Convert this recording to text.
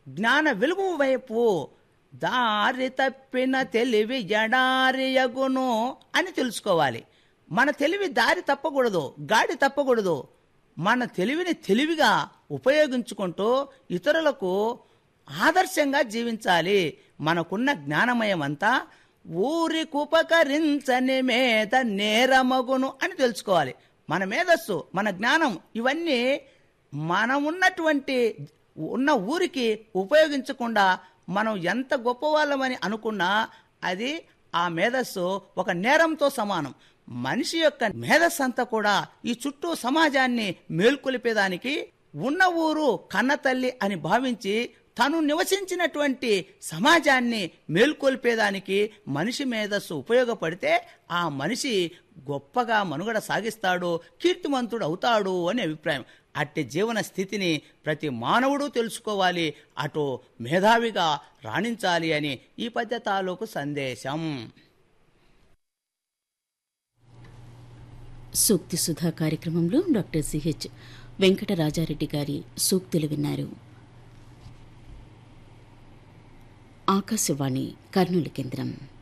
జ్ఞాన వెలుగు వైపు దారి తప్పిన తెలివి ఎడారియగును అని తెలుసుకోవాలి మన తెలివి దారి తప్పకూడదు గాడి తప్పకూడదు మన తెలివిని తెలివిగా ఉపయోగించుకుంటూ ఇతరులకు ఆదర్శంగా జీవించాలి మనకున్న జ్ఞానమయం అంతా ఊరికుపకరించని మీద నేరమగును అని తెలుసుకోవాలి మన మేధస్సు మన జ్ఞానం ఇవన్నీ మనం ఉన్నటువంటి ఉన్న ఊరికి ఉపయోగించకుండా మనం ఎంత గొప్పవాళ్ళమని అనుకున్నా అది ఆ మేధస్సు ఒక నేరంతో సమానం మనిషి యొక్క మేధస్సు అంతా కూడా ఈ చుట్టూ సమాజాన్ని మేల్కొలిపేదానికి ఉన్న ఊరు కన్నతల్లి అని భావించి తను నివసించినటువంటి సమాజాన్ని మేల్కొల్పేదానికి మనిషి మేధస్సు ఉపయోగపడితే ఆ మనిషి గొప్పగా మనుగడ సాగిస్తాడు కీర్తిమంతుడు అవుతాడు అని అభిప్రాయం అట్టి జీవన స్థితిని ప్రతి మానవుడు తెలుసుకోవాలి అటు మేధావిగా రాణించాలి అని ఈ పద్య తాలూకు సందేశం సూక్తి సుధా కార్యక్రమంలో డాక్టర్ సిహెచ్ వెంకటరాజారెడ్డి గారి సూక్తులు విన్నారు ఆకాశవాణి కర్నూలు కేంద్రం